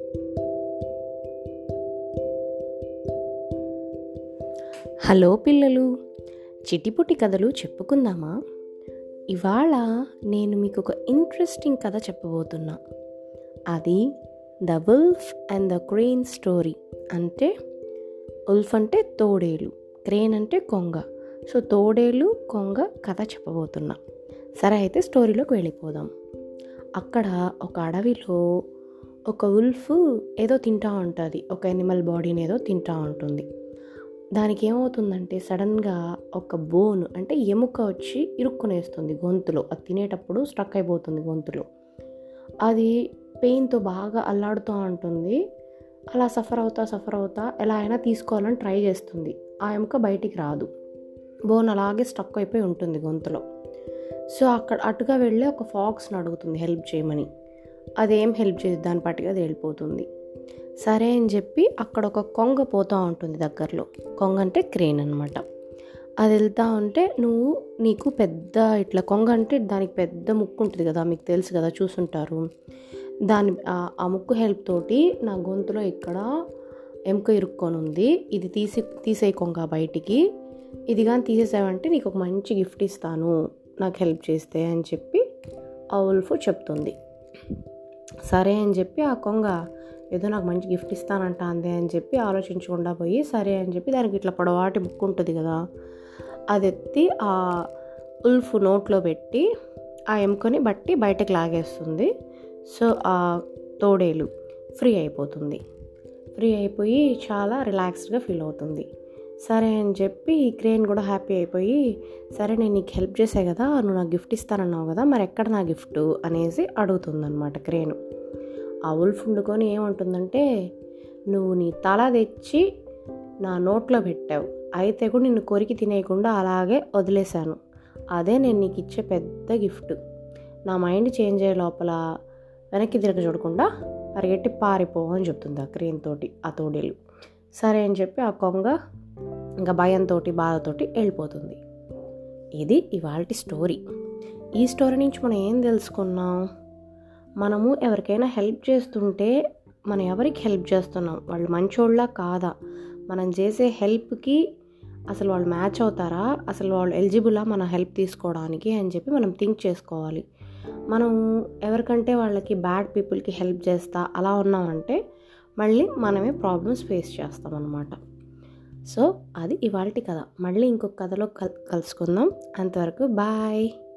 hello పిల్లలు చిటిపుటి కథలు చెప్పుకుందామా ఇవాళ నేను మీకు ఒక ఇంట్రెస్టింగ్ కథ చెప్పబోతున్నా అది the wolf and the crane story అంటే ఉల్ఫ్ అంటే తోడేలు క్రేన్ అంటే కొంగ సో తోడేలు కొంగ కథ చెప్పబోతున్నా సరే అయితే స్టోరీలోకి వెళ్ళిపోదాం అక్కడ ఒక అడవిలో ఒక ఉల్ఫ్ ఏదో తింటా ఉంటుంది ఒక ఎనిమల్ బాడీని ఏదో తింటా ఉంటుంది దానికి ఏమవుతుందంటే సడన్గా ఒక బోన్ అంటే ఎముక వచ్చి ఇరుక్కునేస్తుంది గొంతులో అది తినేటప్పుడు స్ట్రక్ అయిపోతుంది గొంతులో అది పెయిన్తో బాగా అల్లాడుతూ ఉంటుంది అలా సఫర్ అవుతా సఫర్ అవుతా ఎలా అయినా తీసుకోవాలని ట్రై చేస్తుంది ఆ ఎముక బయటికి రాదు బోన్ అలాగే స్ట్రక్ అయిపోయి ఉంటుంది గొంతులో సో అక్కడ అటుగా వెళ్ళి ఒక ఫాక్స్ని అడుగుతుంది హెల్ప్ చేయమని అదేం హెల్ప్ చేయదు దాని పట్టుగా అది వెళ్ళిపోతుంది సరే అని చెప్పి అక్కడ ఒక కొంగ పోతూ ఉంటుంది దగ్గరలో కొంగ అంటే క్రేన్ అనమాట అది వెళ్తూ ఉంటే నువ్వు నీకు పెద్ద ఇట్లా కొంగ అంటే దానికి పెద్ద ముక్కు ఉంటుంది కదా మీకు తెలుసు కదా చూసుంటారు దాని ఆ ముక్కు హెల్ప్ తోటి నా గొంతులో ఇక్కడ ఎముక ఇరుక్కొని ఉంది ఇది తీసి తీసే కొంగ బయటికి ఇది కానీ తీసేసావంటే నీకు ఒక మంచి గిఫ్ట్ ఇస్తాను నాకు హెల్ప్ చేస్తే అని చెప్పి ఆ ఉల్ఫ్ చెప్తుంది సరే అని చెప్పి ఆ కొంగ ఏదో నాకు మంచి గిఫ్ట్ ఇస్తానంట అందే అని చెప్పి ఆలోచించకుండా పోయి సరే అని చెప్పి దానికి ఇట్లా పొడవాటి ముక్కు ఉంటుంది కదా అది ఎత్తి ఆ ఉల్ఫ్ నోట్లో పెట్టి ఆ ఎముకని బట్టి బయటకు లాగేస్తుంది సో ఆ తోడేలు ఫ్రీ అయిపోతుంది ఫ్రీ అయిపోయి చాలా రిలాక్స్డ్గా ఫీల్ అవుతుంది సరే అని చెప్పి ఈ క్రేన్ కూడా హ్యాపీ అయిపోయి సరే నేను నీకు హెల్ప్ చేసే కదా నువ్వు నాకు గిఫ్ట్ ఇస్తానన్నావు కదా మరి ఎక్కడ నా గిఫ్ట్ అనేసి అడుగుతుందన్నమాట క్రేను ఆ ఉల్ఫ్ వండుకొని ఏమంటుందంటే నువ్వు నీ తల తెచ్చి నా నోట్లో పెట్టావు అయితే కూడా నిన్ను కొరికి తినేయకుండా అలాగే వదిలేశాను అదే నేను నీకు ఇచ్చే పెద్ద గిఫ్ట్ నా మైండ్ చేంజ్ అయ్యే లోపల వెనక్కి తిరగ చూడకుండా పరిగెట్టి పారిపో అని చెప్తుంది ఆ క్రేన్ తోటి ఆ తోడేలు సరే అని చెప్పి ఆ కొంగ ఇంకా భయంతో బాధతోటి వెళ్ళిపోతుంది ఇది ఇవాళ స్టోరీ ఈ స్టోరీ నుంచి మనం ఏం తెలుసుకున్నాం మనము ఎవరికైనా హెల్ప్ చేస్తుంటే మనం ఎవరికి హెల్ప్ చేస్తున్నాం వాళ్ళు మంచోళ్ళ కాదా మనం చేసే హెల్ప్కి అసలు వాళ్ళు మ్యాచ్ అవుతారా అసలు వాళ్ళు ఎలిజిబులా మన హెల్ప్ తీసుకోవడానికి అని చెప్పి మనం థింక్ చేసుకోవాలి మనం ఎవరికంటే వాళ్ళకి బ్యాడ్ పీపుల్కి హెల్ప్ చేస్తా అలా ఉన్నామంటే మళ్ళీ మనమే ప్రాబ్లమ్స్ ఫేస్ చేస్తాం అనమాట సో అది ఇవాళ కథ మళ్ళీ ఇంకొక కథలో కల్ కలుసుకుందాం అంతవరకు బాయ్